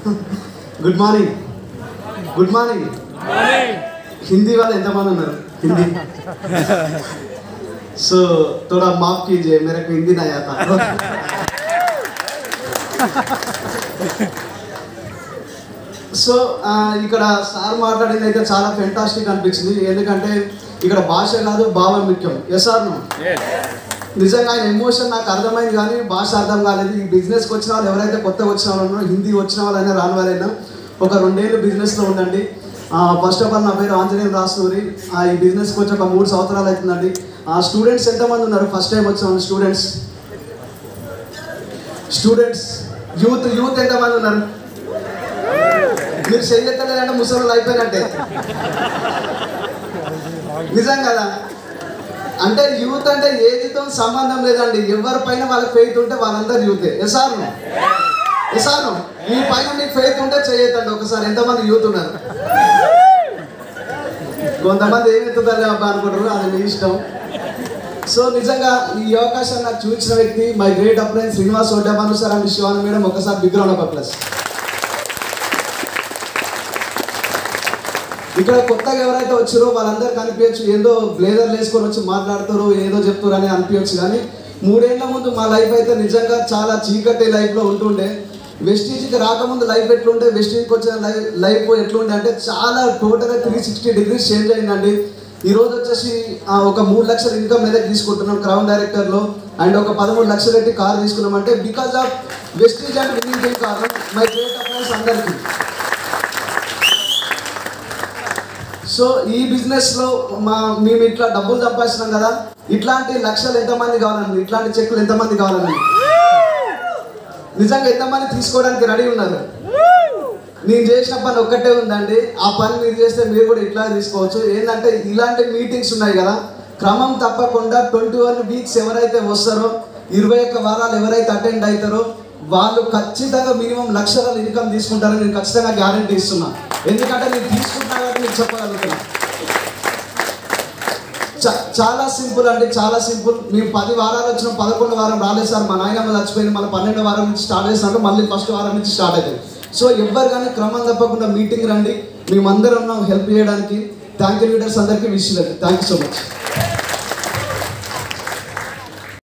good morning good morning Hindi వాళ్ళు ఎంతమంది ఉన్నారు హిందీ సో थोड़ा माफ कीजिए मेरे को हिंदी नहीं आता సో ఆ, ఇక్కడ సార్ మాట్లాడింది అయితే చాలా ఫెంటాస్టిక్ అనిపించింది ఎందుకంటే ఇక్కడ భాష కాదు భావం ముఖ్యం ఎస్ ఆర్ నో నిజంగా ఆయన ఎమోషన్ నాకు అర్థమైంది కానీ భాష అర్థం కాలేదు ఈ బిజినెస్కి వచ్చిన వాళ్ళు ఎవరైతే కొత్తగా వచ్చిన వాళ్ళు ఉన్నారో హిందీ వచ్చిన వాళ్ళైనా రాని వాళ్ళైనా ఒక రెండేళ్ళు బిజినెస్లో ఉండండి ఫస్ట్ ఆఫ్ ఆల్ నా పేరు ఆంజనేయం రాసూరి ఆ, ఈ బిజినెస్కి వచ్చి ఒక మూడు సంవత్సరాలు అవుతుందండి ఆ స్టూడెంట్స్ ఎంతమంది ఉన్నారు ఫస్ట్ టైం వచ్చిన స్టూడెంట్స్ స్టూడెంట్స్ యూత్ యూత్ ఎంతమంది ఉన్నారు మీరు చెయ్యలేదంటే ముసలు అయిపోయినట్టే నిజం కదా అంటే యూత్ అంటే ఏదితో సంబంధం లేదండి ఎవరి పైన వాళ్ళకి ఫెయిత్ ఉంటే వాళ్ళందరూ యూతే ఎసారు ఎసారు మీ పైన మీకు ఫెయిత్ ఉంటే చేయొద్దండి ఒకసారి ఎంతమంది యూత్ ఉన్నారు కొంతమంది ఏమవుతుందని అబ్బా అనుకుంటారు అది మీ ఇష్టం సో నిజంగా ఈ అవకాశం నాకు చూపించిన వ్యక్తి మై గ్రేట్ అప్లైన్ శ్రీనివాస్ ఓడ్డాబాను సార్ అండ్ శివాన్ మేడం ఒకసారి బిగ్ రౌండ్ ఆఫ్ ప్లస్ ఇక్కడ కొత్తగా ఎవరైతే వచ్చారో వాళ్ళందరూ కనిపించచ్చు ఏదో బ్లేజర్ వేసుకొని వచ్చి మాట్లాడతారు ఏదో చెప్తారు అని అనిపించచ్చు కానీ మూడేళ్ల ముందు మా లైఫ్ అయితే నిజంగా చాలా చీకటి లైఫ్లో ఉంటుండే వెస్టీజ్కి రాకముందు లైఫ్ ఎట్లుండే వెస్టీజ్కి వచ్చిన లైఫ్ లైఫ్ ఎట్లుండే అంటే చాలా టోటల్గా త్రీ సిక్స్టీ డిగ్రీస్ చేంజ్ అయిందండి ఈ రోజు వచ్చేసి ఆ, ఒక మూడు లక్షల ఇన్కమ్ మీద తీసుకుంటున్నాం క్రౌన్ డైరెక్టర్లో అండ్ ఒక పదమూడు లక్షలు పెట్టి కార్ తీసుకున్నాం అంటే because of Vestige and winning కారణం మై గ్రేట్ అఫైర్స్ అందరికీ సో ఈ బిజినెస్ లో మా మేము ఇట్లా డబ్బులు సంపాదిస్తున్నాం కదా ఇట్లాంటి లక్షలు ఎంతమంది కావాలండి ఇట్లాంటి చెక్కులు ఎంతమంది కావాలండి నిజంగా ఎంతమంది తీసుకోవడానికి రెడీ ఉన్నారు నేను చేసిన పని ఒక్కటే ఉందండి ఆ పని మీరు చేస్తే మీరు కూడా ఇట్లా తీసుకోవచ్చు ఏంటంటే ఇలాంటి మీటింగ్స్ ఉన్నాయి కదా క్రమం తప్పకుండా ట్వంటీ వన్ వీక్స్ ఎవరైతే వస్తారో ఇరవై ఒక్క వారాలు ఎవరైతే అటెండ్ అవుతారో వాళ్ళు ఖచ్చితంగా మినిమం లక్షల ఇన్కమ్ తీసుకుంటారని నేను ఖచ్చితంగా గ్యారంటీ ఇస్తున్నా ఎందుకంటే నేను తీసుకుంటా కాబట్టి మీకు చెప్పగలుగుతున్నా చా- చాలా సింపుల్ అండి చాలా సింపుల్ మేము పది వారాలు వచ్చిన పదకొండు వారం రాలేదు సార్ మా నాయనమ్మ చచ్చిపోయింది మళ్ళీ పన్నెండు వారం నుంచి స్టార్ట్ చేసినట్టు మళ్ళీ ఫస్ట్ వారం నుంచి స్టార్ట్ అవుతుంది సో ఎవ్వరు కానీ క్రమం తప్పకుండా మీటింగ్ రండి మేమందరం ఉన్నాం హెల్ప్ చేయడానికి థ్యాంక్ యూ లీడర్స్ అందరికీ wish thank you so much